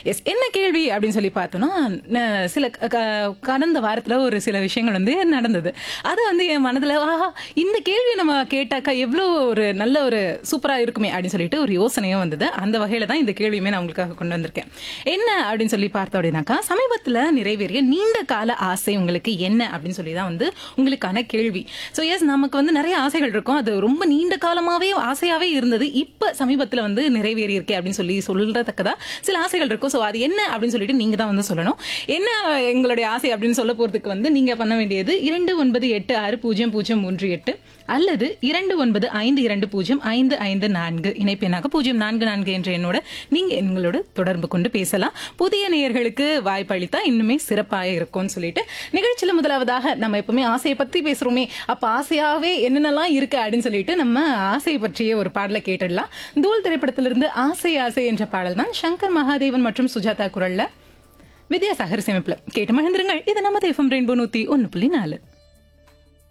S என்ன கேள்வி அப்படின்னு சொல்லி பார்த்தோம்னா ந- சில க- க- கடந்த வாரத்துல ஒரு சில விஷயங்கள் வந்து நடந்தது அது வந்து என் மனதுல ஆஹா இந்த கேள்வி நம்ம கேட்டாக்கா எவ்வளோ ஒரு நல்ல ஒரு சூப்பரா இருக்குமே அப்படின்னு சொல்லிட்டு ஒரு யோசனையும் வந்தது அந்த வகையில தான் இந்த கேள்வியுமே நான் உங்களுக்காக கொண்டு வந்திருக்கேன் என்ன அப்படின்னு சொல்லி பார்த்தோம் அப்படின்னாக்கா சமீபத்துல நிறைவேறிய நீண்ட கால ஆசை உங்களுக்கு என்ன அப்படின்னு சொல்லி தான் வந்து உங்களுக்கான கேள்வி ஸோ எஸ் நமக்கு வந்து நிறைய ஆசைகள் இருக்கும் அது ரொம்ப நீண்ட காலமாவே ஆசையாவே இருந்தது இப்ப சமீபத்துல வந்து நிறைவேறி இருக்கே அப்படின்னு சொல்லி சொல்றதுக்கதா சில ஆசைகள் இருக்கும் ஸோ அது என்ன அப்படின்னு சொல்லிட்டு நீங்க தான் வந்து சொல்லணும் என்ன எங்களுடைய ஆசை அப்படின்னு சொல்ல போறதுக்கு வந்து நீங்க பண்ண வேண்டியது இரண்டு ஒன்பது எட்டு ஆறு பூஜ்ஜியம் பூஜ்ஜியம் மூன்று எட்டு அல்லது இரண்டு ஒன்பது ஐந்து இரண்டு பூஜ்ஜியம் ஐந்து ஐந்து நான்கு இணைப்பு எண்ணாக பூஜ்ஜியம் நான்கு நான்கு என்ற எண்ணோட நீங்க எங்களோட தொடர்பு கொண்டு பேசலாம் புதிய நேயர்களுக்கு வாய்ப்பளித்தா இன்னுமே சிறப்பாக இருக்கும்னு சொல்லிட்டு நிகழ்ச்சியில முதலாவதாக நம்ம எப்பவுமே ஆசையை பத்தி பேசுறோமே அப்ப ஆசையாவே என்னென்னலாம் இருக்கு அப்படின்னு சொல்லிட்டு நம்ம ஆசையை பற்றிய ஒரு பாடலை கேட்டுடலாம் தூள் திரைப்படத்திலிருந்து ஆசை ஆசை என்ற பாடல் தான் சங்கர் மகாதேவன் மற்றும் சுஜாதா குரல்ல வித்யாசாகர் சேமிப்புல கேட்டு மகிழ்ந்துருங்கள் இது நம்ம தேஃபம் ரெயின்போ நூத்தி ஒன்னு புள்ளி நாலு